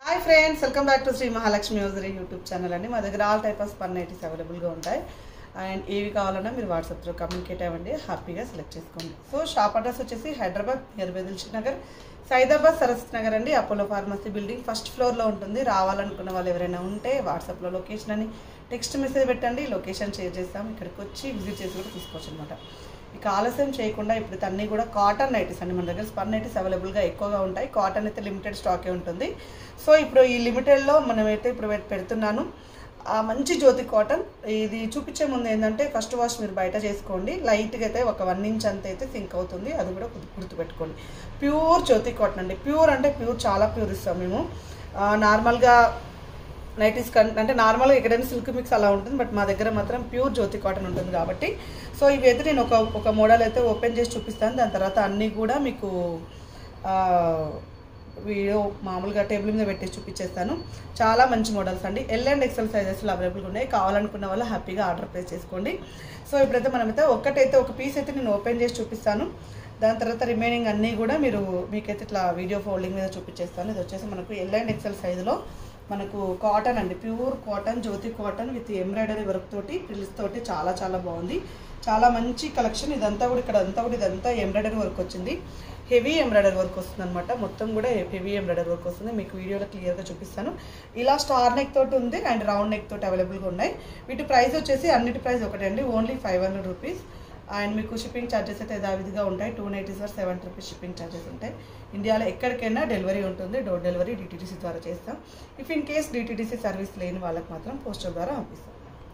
hi friends welcome back to Shri Mahalakshmi యూజరీ YouTube channel అండి మా దగ్గర all type of spun nighties అవైలబుల్గా ఉంటాయి అండ్ ఏవి కావాలన్నా మీరు వాట్సాప్లో కమ్యూనికేట్ అవ్వండి హ్యాపీగా సెలెక్ట్ చేసుకోండి సో షాప్ అడ్రస్ వచ్చేసి హైదరాబాద్ నియర్ బై దిల్షుక్ నగర్ సైదాబాద్ సరస్వతి నగర్ అండి అపోలో ఫార్మసీ బిల్డింగ్ ఫస్ట్ ఫ్లోర్లో ఉంటుంది రావాలనుకున్న వాళ్ళు ఎవరైనా ఉంటే వాట్సాప్లో లొకేషన్ అని టెక్స్ట్ మెసేజ్ పెట్టండి లొకేషన్ షేర్ చేస్తాం ఇక్కడికి వచ్చి విజిట్ చేసి కూడా తీసుకోవచ్చు అనమాట ఇక ఆలస్యం చేయకుండా ఇప్పుడు అన్నీ కూడా కాటన్ నైటీస్ అండి మన దగ్గర స్పన్ నైటీస్ అవైలబుల్గా ఎక్కువగా ఉంటాయి కాటన్ అయితే లిమిటెడ్ స్టాకే ఉంటుంది సో ఇప్పుడు ఈ లిమిటెడ్లో మనం అయితే ఇప్పుడు పెట్- పెడుతున్నాను ఆ మంచి జ్యోతి కాటన్ ఇది చూపించే ముందు ఏంటంటే ఫస్ట్ వాష్ మీరు బయట చేసుకోండి లైట్గా అయితే ఒక వన్ ఇంచ్ అంత అయితే సింక్ అవుతుంది అది కూడా గుర్తు- గుర్తుపెట్టుకోండి ప్యూర్ జ్యోతి కాటన్ అండి ప్యూర్ అంటే ప్యూర్ చాలా ప్యూర్ ఇస్తాం మేము ఆ, నార్మల్గా నైటీస్ కన్ అంటే నార్మల్గా ఎక్కడైనా సిల్క్ మిక్స్ అలా ఉంటుంది బట్ మా దగ్గర మాత్రం ప్యూర్ జ్యోతి కాటన్ ఉంటుంది కాబట్టి సో ఇవి అయితే నేను ఒక ఒక మోడల్ అయితే ఓపెన్ చేసి చూపిస్తాను దాని తర్వాత అన్నీ కూడా మీకు ఆ, వీడియో మామూలుగా టేబుల్ మీద పెట్టేసి చూపించేస్తాను చాలా మంచి మోడల్స్ అండి ఎల్ అండ్ ఎక్సెల్ సైజెస్లో అవైలబుల్గా ఉన్నాయి కావాలనుకున్న వాళ్ళు హ్యాపీగా ఆర్డర్ ప్లేస్ చేసుకోండి సో ఇప్పుడైతే మనమైతే ఒక్కటైతే ఒక పీస్ అయితే నేను ఓపెన్ చేసి చూపిస్తాను దాని తర్వాత రిమైనింగ్ అన్నీ కూడా మీరు మీకైతే ఇట్లా వీడియో ఫోల్డింగ్ మీద చూపించేస్తాను ఇది వచ్చేసి మనకు ఎల్ అండ్ ఎక్సెల్ సైజులో మనకు కాటన్ అండి pure cotton Jyoti cotton with embroidery work తోటి ప్రిల్స్ తోటి చాలా చాలా బాగుంది చాలా మంచి కలెక్షన్ ఇదంతా కూడా ఇక్కడ అంతా కూడా ఇదంతా ఎంబ్రాయిడరీ వర్క్ వచ్చింది హెవీ ఎంబ్రాయిడరీ వర్క్ వస్తుంది అనమాట మొత్తం కూడా హెవీ ఎంబ్రాయిడరీ వర్క్ వస్తుంది మీకు వీడియోలో క్లియర్గా చూపిస్తాను ఇలా స్టార్ నెక్ తోటి ఉంది అండ్ రౌండ్ నెక్ తోటి అవైలబుల్గా ఉన్నాయి వీటి ప్రైస్ వచ్చేసి అన్నిటి ప్రైస్ ఒకటే అండి only five hundred rupees and మీకు షిప్పింగ్ ఛార్జెస్ అయితే యథావిధిగా ఉంటాయి two ninety sir seventy rupees shipping charges ఉంటాయి ఇండియాలో ఎక్కడికైనా డెలివరీ ఉంటుంది డోర్ డెలివరీ డిటీడీసీ ద్వారా చేస్తాం if in case DTDC service లేని వాళ్ళకి మాత్రం పోస్టర్ ద్వారా పంపిస్తాం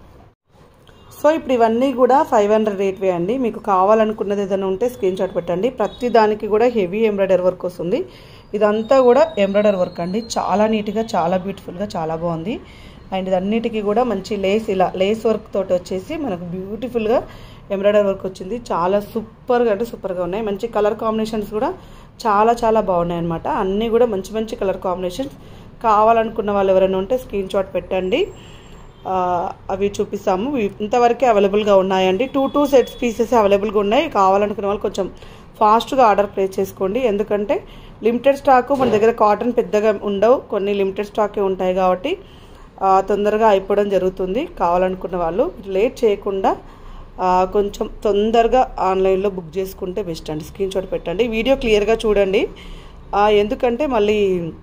సో ఇప్పుడు ఇవన్నీ కూడా ఫైవ్ హండ్రెడ్ రేట్వే అండి మీకు కావాలనుకున్నది ఏదైనా ఉంటే స్క్రీన్ షాట్ పెట్టండి ప్రతి దానికి కూడా హెవీ ఎంబ్రాయిడరీ వర్క్ వస్తుంది ఇదంతా కూడా ఎంబ్రాయిడరీ వర్క్ అండి చాలా నీట్గా చాలా బ్యూటిఫుల్గా చాలా బాగుంది అండ్ ఇదన్నిటికీ కూడా మంచి లేస్ ఇలా లేస్ వర్క్ తోటి వచ్చేసి మనకు బ్యూటిఫుల్గా ఎంబ్రాయిడరీ వర్క్ వచ్చింది చాలా సూపర్గా అంటే సూపర్గా ఉన్నాయి మంచి కలర్ కాంబినేషన్స్ కూడా చాలా చాలా బాగున్నాయి అనమాట అన్నీ కూడా మంచి మంచి కలర్ కాంబినేషన్స్ కావాలనుకున్న వాళ్ళు ఎవరైనా ఉంటే స్క్రీన్ షాట్ పెట్టండి ఆ, అవి చూపిస్తాము ఇవి ఇంతవరకే అవైలబుల్గా ఉన్నాయండి టూ టూ సెట్స్ పీసెస్ అవైలబుల్గా ఉన్నాయి కావాలనుకునే వాళ్ళు కొంచెం ఫాస్ట్గా ఆర్డర్ ప్లేస్ చేసుకోండి ఎందుకంటే లిమిటెడ్ స్టాక్ మన దగ్గర కాటన్ పెద్దగా ఉండవు కొన్ని లిమిటెడ్ స్టాకే ఉంటాయి కాబట్టి ఆ, తొందరగా అయిపోవడం జరుగుతుంది కావాలనుకున్న వాళ్ళు లేట్ చేయకుండా ఆ, కొంచెం తొందరగా ఆన్లైన్లో బుక్ చేసుకుంటే బెస్ట్ అండి స్క్రీన్ షాట్ పెట్టండి వీడియో క్లియర్గా చూడండి ఆ, ఎందుకంటే మళ్ళీ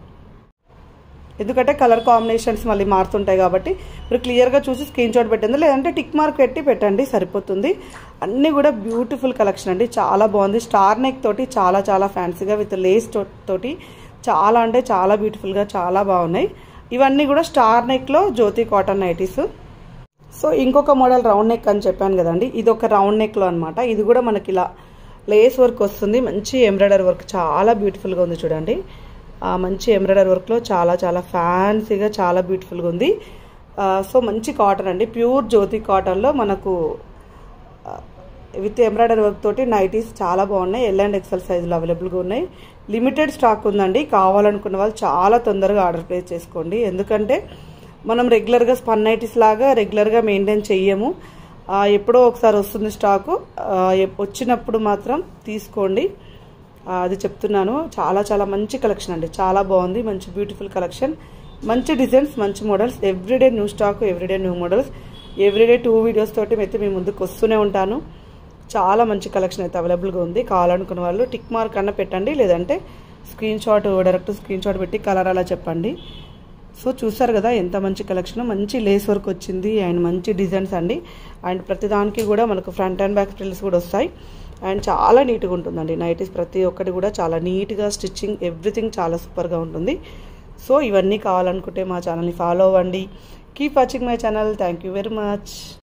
ఎందుకంటే కలర్ కాంబినేషన్స్ మళ్ళీ మారుతుంటాయి కాబట్టి మీరు క్లియర్గా చూసి స్క్రీన్ షాట్ పెట్టండి లేదంటే టిక్ మార్క్ పెట్టి పెట్టండి సరిపోతుంది అన్నీ కూడా బ్యూటిఫుల్ కలెక్షన్ అండి చాలా బాగుంది స్టార్ నెక్ తోటి చాలా చాలా ఫ్యాన్సీగా విత్ లేస్ తోటి చాలా అంటే చాలా బ్యూటిఫుల్గా చాలా బాగున్నాయి ఇవన్నీ కూడా స్టార్ నెక్లో జ్యోతి కాటన్ నైటీస్ సో ఇంకొక మోడల్ రౌండ్ నెక్ అని చెప్పాను కదండి ఇది ఒక రౌండ్ నెక్లో అనమాట ఇది కూడా మనకి ఇలా లేస్ వర్క్ వస్తుంది మంచి ఎంబ్రాయిడరీ వర్క్ చాలా బ్యూటిఫుల్గా ఉంది చూడండి ఆ మంచి ఎంబ్రాయిడరీ వర్క్లో చాలా చాలా ఫ్యాన్సీగా చాలా బ్యూటిఫుల్గా ఉంది ఆ, సో మంచి కాటన్ అండి ప్యూర్ జ్యోతి కాటన్లో మనకు విత్ ఎంబ్రాయిడరీ వర్క్ తోటి నైటీస్ చాలా బాగున్నాయి ఎల్ అండ్ ఎక్సెల్ సైజులో అవైలబుల్గా ఉన్నాయి లిమిటెడ్ స్టాక్ ఉందండి కావాలనుకున్న వాళ్ళు చాలా తొందరగా ఆర్డర్ ప్లేస్ చేసుకోండి ఎందుకంటే మనం రెగ్యులర్గా స్పన్ నైటీస్ లాగా రెగ్యులర్గా మెయింటైన్ చెయ్యము ఆ, ఎప్పుడో ఒకసారి వస్తుంది స్టాకు ఆ, ఎప్- వచ్చినప్పుడు మాత్రం తీసుకోండి ఆ, అది చెప్తున్నాను చాలా చాలా మంచి కలెక్షన్ అండి చాలా బాగుంది మంచి బ్యూటిఫుల్ కలెక్షన్ మంచి డిజైన్స్ మంచి models everyday new stock everyday new models everyday two videos తోటి అయితే మీ ముందుకు వస్తూనే ఉంటాను చాలా మంచి కలెక్షన్ అయితే అవైలబుల్గా ఉంది కావాలనుకున్న వాళ్ళు టిక్ మార్క్ అన్న పెట్టండి లేదంటే screenshot direct screenshot పెట్టి కలర్ అలా చెప్పండి సో చూసారు కదా ఎంత మంచి కలెక్షన్ మంచి లేస్ వర్క్ వచ్చింది అండ్ మంచి డిజైన్స్ అండి అండ్ ప్రతిదానికి కూడా మనకు ఫ్రంట్ అండ్ బ్యాక్ ఫ్రిల్స్ కూడా వస్తాయి అండ్ చాలా నీట్గా ఉంటుందండి నైటీస్ ప్రతి ఒక్కటి కూడా చాలా నీట్గా స్టిచ్చింగ్ ఎవ్రీథింగ్ చాలా సూపర్గా ఉంటుంది సో ఇవన్నీ కావాలనుకుంటే మా ఛానల్ని ఫాలో అవ్వండి keep watching my channel thank you very much